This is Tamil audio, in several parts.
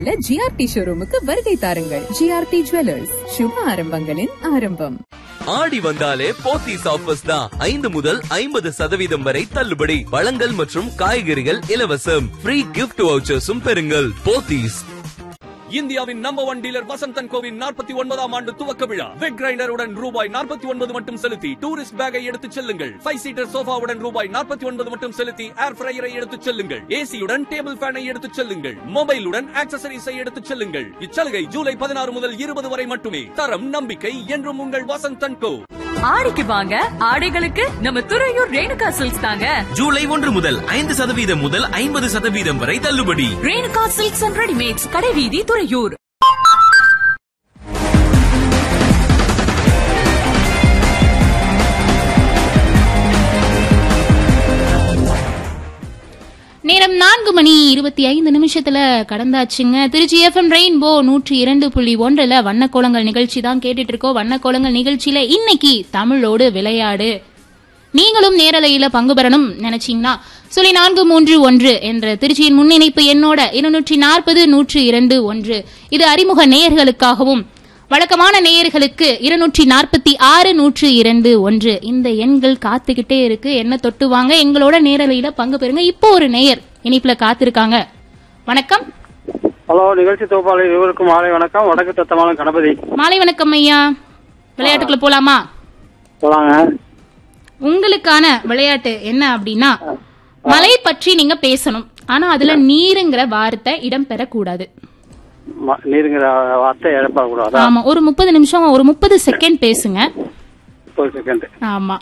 ஜிஆர்டி ஷோரூமுக்கு வருகை தாருங்கள் ஜிஆர்டி ஜுவல்லர்ஸ் சுப ஆரம்பங்களின் ஆரம்பம் ஆடி வந்தாலே போத்தீஸ் ஆஃபர்ஸ் தான் ஐந்து முதல் ஐம்பது சதவீதம் வரை தள்ளுபடி பழங்கள் மற்றும் காய்கறிகள் இலவசம் ஃப்ரீ கிஃப்ட் வவுச்சர்ஸும் பெறுங்கள் போத்தீஸ் இந்தியாவின் நம்பர் ஒன் டீலர் வசந்தன் கோவின் நாற்பத்தி ஒன்பதாம் ஆண்டு துவக்க விழா வெட் கிரைண்டருடன் ரூபாய் நாற்பத்தி ஒன்பது மட்டும் செலுத்தி டூரிஸ்ட் பேக்கை எடுத்துச் செல்லுங்கள் ஃபைவ் சீட்டர் சோஃபாவுடன் ரூபாய் நாற்பத்தி ஒன்பது மட்டும் செலுத்தி ஏர் ஃப்ரையரை எடுத்துச் செல்லுங்கள் ஏசியுடன் டேபிள் ஃபேனை எடுத்துச் செல்லுங்கள் மொபைலுடன் ஆக்சசரிஸை எடுத்துச் செல்லுங்கள் இச்சலுகை ஜூலை பதினாறு முதல் இருபது வரை மட்டுமே தரம் நம்பிக்கை என்றும் உங்கள் வசந்தன் கோ ஆடிக்கு வாங்க ஆடைகளுக்கு நம்ம துறையூர் ரேணுகா சில்க்ஸ் தாங்க ஜூலை ஒன்று முதல் ஐந்து சதவீதம் முதல் ஐம்பது சதவீதம் வரை தள்ளுபடி ரேணுகா சில்க்ஸ் அண்ட் ரெடிமேட்ஸ் கடைவீதி துறையூர் நேரம் நான்கு மணி இருபத்தி ஐந்து நிமிஷத்துல கடந்தாச்சுங்க திருச்சி எஃப்எம் ரெயின்போ நூற்றி இரண்டு புள்ளி ஒன்றுல வண்ணக்கோலங்கள் நிகழ்ச்சி தான் கேட்டுட்டு இருக்கோம் வண்ணக்கோலங்கள் நிகழ்ச்சியில இன்னைக்கு தமிழோடு விளையாடு நீங்களும் நேரலையில பங்கு பெறணும் நினைச்சீங்கன்னா சொல்லி நான்கு மூன்று ஒன்று என்ற திருச்சியின் முன்னிணைப்பு எண்ணோட இருநூற்றி நாற்பது நூற்று இரண்டு ஒன்று இது அறிமுக நேயர்களுக்காகவும் வழக்கமான நேயர்களுக்கு இருநூற்றி நாற்பத்தி ஆறு நூற்று இரண்டு ஒன்று இந்த எண்கள் காத்துக்கிட்டே இருக்கு என்ன தொட்டு வாங்க எங்களோட நேரலையில பங்கு பெறுங்க இப்போ ஒரு நேயர் இனிப்புல காத்திருக்காங்க வணக்கம் ஹலோ நிகழ்ச்சி தொகுப்பாளர் இவருக்கும் மாலை வணக்கம் வடக்கு தத்தமான கணபதி மாலை வணக்கம் ஐயா விளையாட்டுக்குள்ள போலாமா சொல்லாங்க உங்களுக்கான விளையாட்டு என்ன அப்படின்னா மலை பற்றி நீங்க பேசணும் ஆனா அதுல நீருங்கிற வார்த்தை இடம் பெறக்கூடாது ம- நீருங்கிற வார்த்தை இழப்பக்கூடாதா ஆமா ஒரு முப்பது நிமிஷம் ஒரு முப்பது செகண்ட் பேசுங்க ஒரு செகண்ட் ஆமா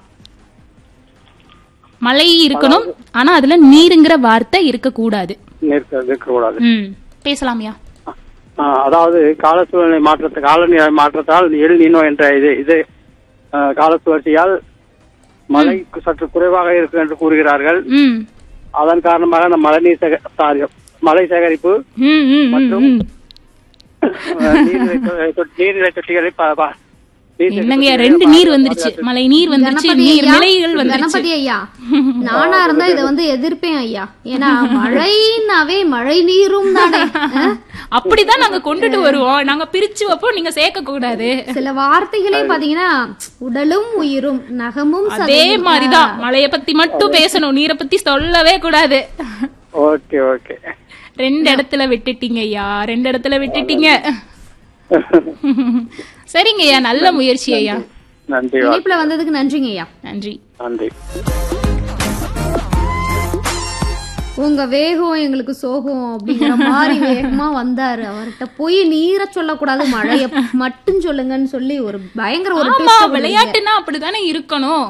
மலை இருக்கணும் ஆனா அதுல நீருங்கிற வார்த்தை இருக்கக்கூடாது நிற்க இருக்கக்கூடாது ம் பேசலாமியா ஆ, அதாவது கால சூழ்நிலை மாற்றத்தை காலநிலை மாற்றத்தால் எல் நீனோ என்ற இது இது ஆ, கால சுழற்சியால் மழை சற்று குறைவாக இருக்கும் என்று கூறுகிறார்கள் ம் அதன் காரணமாக அந்த மழைநீர் சேக சாரி மழை சேகரிப்பு ம் ம், ம் ம் ஆ, நீர்நிலை தொ- தொ- நீர்நிலை தொட்டிகளை ப- ப- நீர்நிலை என்னங்கய்யா தொட்டிகளை ரெண்டு நீர் வந்துருச்சு பாதுகாத்து- மலை நீர் வந்துருச்சு கணபதி நீர் ஐயா, நிலைகள் வந்துருச்சு கணபதி ஐயா நானா இருந்தா இதை வந்து எதிர்ப்பேன் ஐயா ஏன்னா மழைனாவே மழை நீரும் தானே அஹ்? அப்படிதான் நாங்க கொண்டுட்டு வருவோம் நாங்க பிரிச்சு வைப்போம் நீங்க சேர்க்க கூடாது சில வார்த்தைகளே பாத்தீங்கன்னா உடலும் உயிரும் நகமும் அதே சதையும். மாதிரிதான் மலைய பத்தி மட்டும் பேசணும் நீரை பத்தி சொல்லவே கூடாது ஓகே ஓகே ரெண்டு இடத்துல விட்டுட்டீங்க ஐயா ரெண்டு இடத்துல விட்டுட்டீங்க சரிங்க ஐயா நல்ல முயற்சி ஐயா நன்றி இணைப்புல வந்ததுக்கு நன்றிங்க ஐயா நன்றி நன்றி உங்க வேகம் எங்களுக்கு சோகம் அப்படிங்கிற மாதிரி வேகமா வந்தாரு அவர்கிட்ட போய் நீரை சொல்லக்கூடாது மழைய மட்டும் சொல்லுங்கன்னு சொல்லி ஒரு பயங்கர ஒரு ஆமா twist கொடுத்தீங்க. விளையாட்டுனா அப்படிதானே இருக்கணும்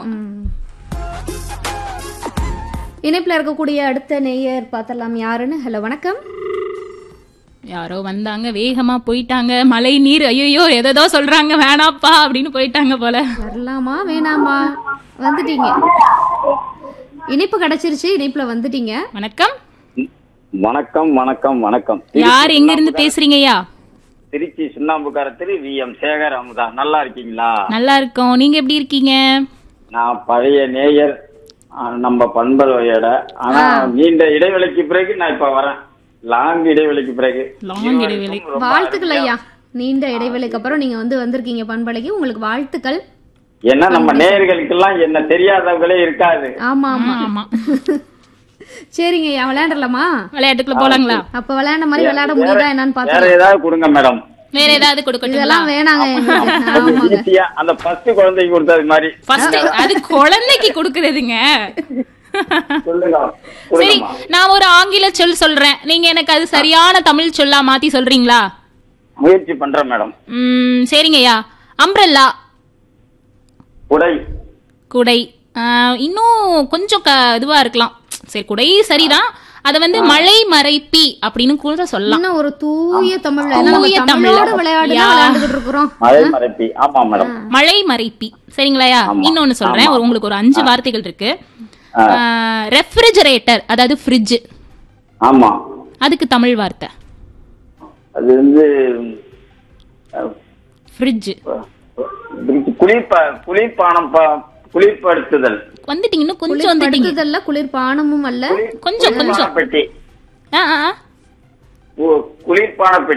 இணைப்புல இருக்கக்கூடிய அடுத்த நேயர் பார்த்தலாம் யாருன்னு ஹலோ வணக்கம் யாரோ வந்தாங்க வேகமா போயிட்டாங்க மழை நீர் ஐயோ எதோ சொல்றாங்க வேணாப்பா அப்படின்னு போயிட்டாங்க போல வரலாமா வேணாமா வந்துட்டீங்க இணைப்பு கிடைச்சிருச்சு இணைப்புல வந்துட்டீங்க வணக்கம் வணக்கம் வணக்கம் வணக்கம் யார் எங்க இருந்து பேசுறீங்க ஐயா திருச்சி சுண்ணாம்புக்காரத்தில் வி எம் சேகர் அமுதா நல்லா இருக்கீங்களா நல்லா இருக்கோம் நீங்க எப்படி இருக்கீங்க நான் பழைய நேயர் ஆ, நம்ம பண்பலையோட ஆனா நீண்ட இடைவெளிக்கு பிறகு நான் இப்ப வரேன் லாங் இடைவெளிக்கு பிறகு லாங் இடைவெளி ரொம்ப வாழ்த்துக்கள் ஐயா நீண்ட இடைவெளிக்கு அப்புறம் நீங்க வந்து வந்திருக்கீங்க பண்பலைக்கு உங்களுக்கு வாழ்த்துக்கள் ஏன்னா நம்ம நேயர்களுக்கெல்லாம் என்ன தெரியாதவங்களே இருக்காது ஆமா ஆமா ஆமா சரிங்க ஐயா விளையாடலாமா விளையாட்டுக்குள்ள போலாங்களா அப்ப விளையாட மாதிரி விளையாட முடியுதா என்னன்னு வேற பாத்து ஏதாவது கொடுங்க மேடம் வேற ஏதாவது கொடுக்கட்டுங்களா இதெல்லாம் வேணாங்க எங்களுக்கு. ஆமாங்க ஈஸியா அந்த ஃபர்ஸ்ட் குழந்தைக்கு கொடுத்தது மாதிரி ஃபர்ஸ்ட் அது குழந்தைக்கு கொடுக்கறதுங்க சொல்லுங்க சரி கொடுங்கம்மா. நான் ஒரு ஆங்கில சொல் சொல்றேன் நீங்க எனக்கு அது சரியான தமிழ் சொல்லா மாத்தி சொல்றீங்களா முயற்சி பண்றேன் மேடம் ம் சரிங்கய்யா அம்ப்ரெல்லா உடை குடை ஆ, இன்னும் கொஞ்சம் க- இதுவா இருக்கலாம் சரி குடை சரிதான் அத வந்து மழை மறைப்பி அப்படின்னு கூட சொல்லலாம் இன்னும் ஒரு தூய தமிழ்ல ஏன்னா நம்ம தூய தமிழ்ல. தமிழோட விளையாடு யா. விளையாண்டுகிட்டு இருக்கிறோம் மழை மறைப்பி ஆமா மேடம் மழை மறைப்பி சரிங்களாயா ஆமா. இன்னொன்னு சொல்றேன் ஆமா. ஒரு உங்களுக்கு ஒரு அஞ்சு வார்த்தைகள் இருக்கு ஆ. ரெஃப்ரிஜரேட்டர் அதாவது ஃப்ரிட்ஜ் ஆமா அதுக்கு தமிழ் வார்த்தை அது வந்து அஹ், ஃப்ரிட்ஜ் குளிர்ப குளிர்பானம் ப- குளிர்படுத்துதல் வந்துட்டீங்க இன்னும் கொஞ்சம் வந்துட்டீங்க குளிர்படுத்துதல்ல குளிர்பானமும் அல்ல கொஞ்சம் கொஞ்சம் பெட்டி ஆ, ஆ, ஆ. கு- குளிர்பான பெட்டி